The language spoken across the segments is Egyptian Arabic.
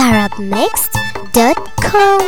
arabmixed.com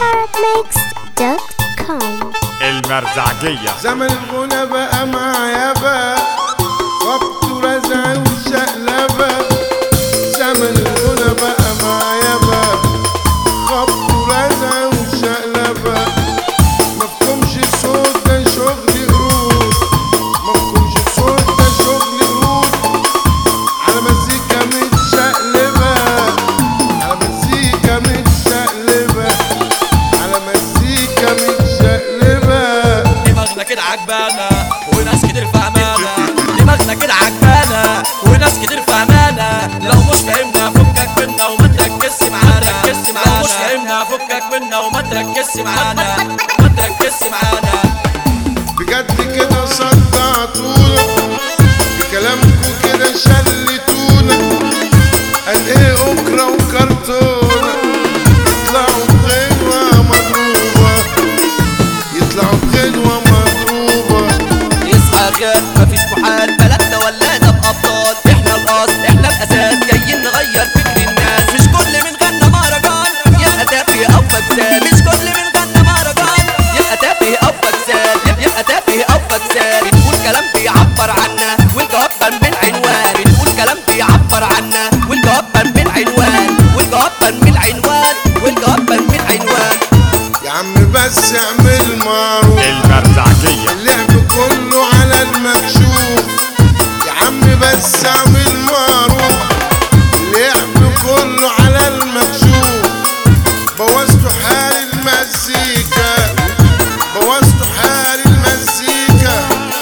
arabmixed.com المرزعجية زمن الغنى بقى معايا بقى خبط ورزع وشقلبة زمن الغنى بقى معايا بقى خبط ورزع وشقلبة مفهومش الصوت ده شغل قرود مفهومش الصوت ده شغل قرود على مزيكا متشقلبة على مزيكا متشقلبة على مزيكا متشقلبة دماغنا كده عجبانة وناس كتير فهمانة دماغنا كده عجبانة وناس كتير فهمانة لو مش فاهمنا فكك منا وما تركزش معانا لو مش فاهمنا فكك منا وما تركزش معانا ما تركزش معانا بجد كده صدعتونا بكلامكم كده شلتونا قال ايه اوكرا وكرتونة يطلعوا بغنوة مضروبة يطلعوا بغنوة مضروبة يصحى غير مفيش محال بلدنا ولادة بأبطال احنا الأصل احنا الأساس جايين نغير فكر الناس مش كل من غنى مهرجان يبقى تافه أو فكسان مش كل من غنى مهرجان يبقى تافه أو فكسان يبقى تافه أو فكسان بنقول كلام بيعبر عنا والجواب بان من عنوان بنقول كلام بيعبر عنا والجواب بان من عنوان والجواب بان من عنوان والجواب بان من عنوان يا عم بس اعمل معروف المرزعجية اللعب كله على المكشوف يا عم بس اعمل معروف اللعب كله على المكشوف بوظتوا حال المزيكا بوظتوا حال المزيكا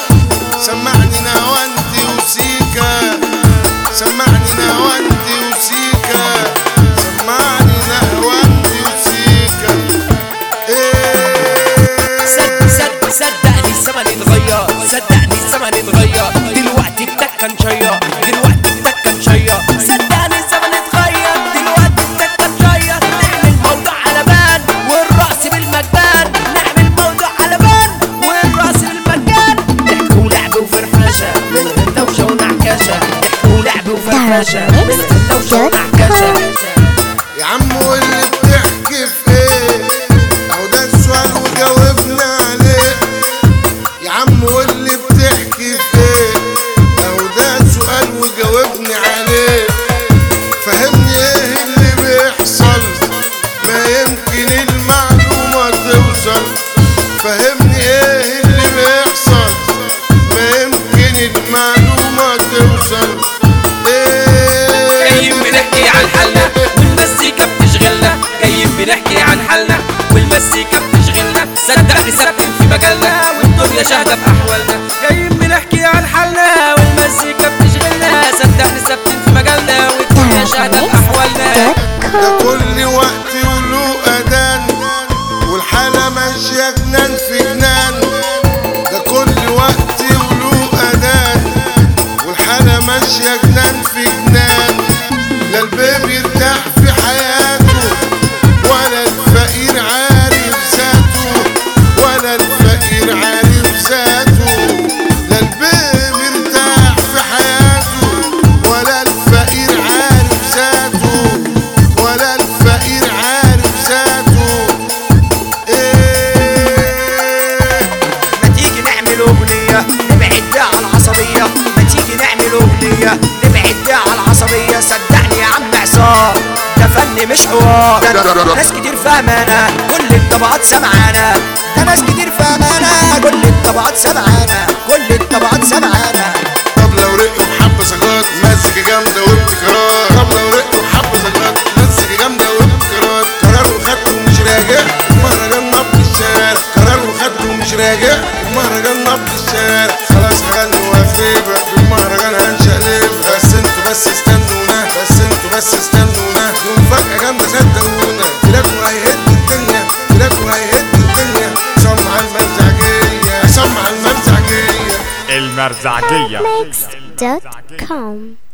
سمعني نهوانتي وسيكا سمعني نهوانتي وسيكا سمعني نهوانتي وسيكا ايه صد صد صدقني الزمن اتغير صدقني الزمن اتغير دلوقتي التكه نشير دلوقتي التكه نشير صدقني الزمن اتغير دلوقتي التكه نشير نعمل موضوع على بان والرأس بالمجان نعمل موضوع على بان والرأس بالمجان ضحك ولعب وفرفشه من غير دوشه ونعكشه ضحك ولعب وفرفشه من غير دوشه ونعكشه يا عم واللي بتحكي في ايه اهو ده السؤال وجاوبنا عليه يا عم واللي بتحكي في ايه اهو ده سؤال وجاوبني عليه فهمني ايه اللي بيحصل ما يمكن المعلومة توصل فهمني ايه اللي بيحصل ما يمكن المعلومة توصل ايه جايين بنحكي عن حالنا والمزيكا بتشغلنا جايين بنحكي عن حالنا والمزيكا بتشغلنا صدقني ثابتين في مجالنا والدنيا شاهدة في أحوالنا جايين بنحكي عن حالنا والمزيكا بتشغلنا صدقني ثابتين في مجالنا والدنيا شاهدة في أحوالنا ده arabmixed.com كل وقت وله أذان والحالة ماشية جنان في جنان ده كل وقت وله أذان والحالة ماشية جنان في جنان لا البيب يرتاح في حياته ولا الفقير عارف ذاته ولا الفقير عارف ذاته لا البيب يرتاح في حياته ولا الفقير عارف ذاته ولا الفقير عارف ذاته ايه ما تيجي نعمل أغنية نبعد بيها على العصبية ما تيجي نعمل أغنية نبعد بيها على العصبية صدقني يا عم عصام ده فن مش حوار ده ناس كتير فاهمانا كل الطبقات سمعانا ده ناس كتير فاهمانا كل الطبقات سمعانا كل الطبقات سمعانا طب لو رق وحب سجاد مزيكا جامدة وابتكارات طب لو رق وحب سجاد مزيكا جامدة وابتكارات قرار وخدته ومش راجع المهرجان نبض الشارع قرار وخدته ومش راجع المهرجان نبض الشارع خلاص هغني وافيبة بالمهرجان هنشقلب بس انتوا بس استنونا بس انتوا بس استنونا دي مفاجأة جامدة صدقونا تلاقوا هيهد الدنيا تلاقوا هيهد الدنيا سمع المرزعجية سمع المرزعجية المرزعجية arabmixed.com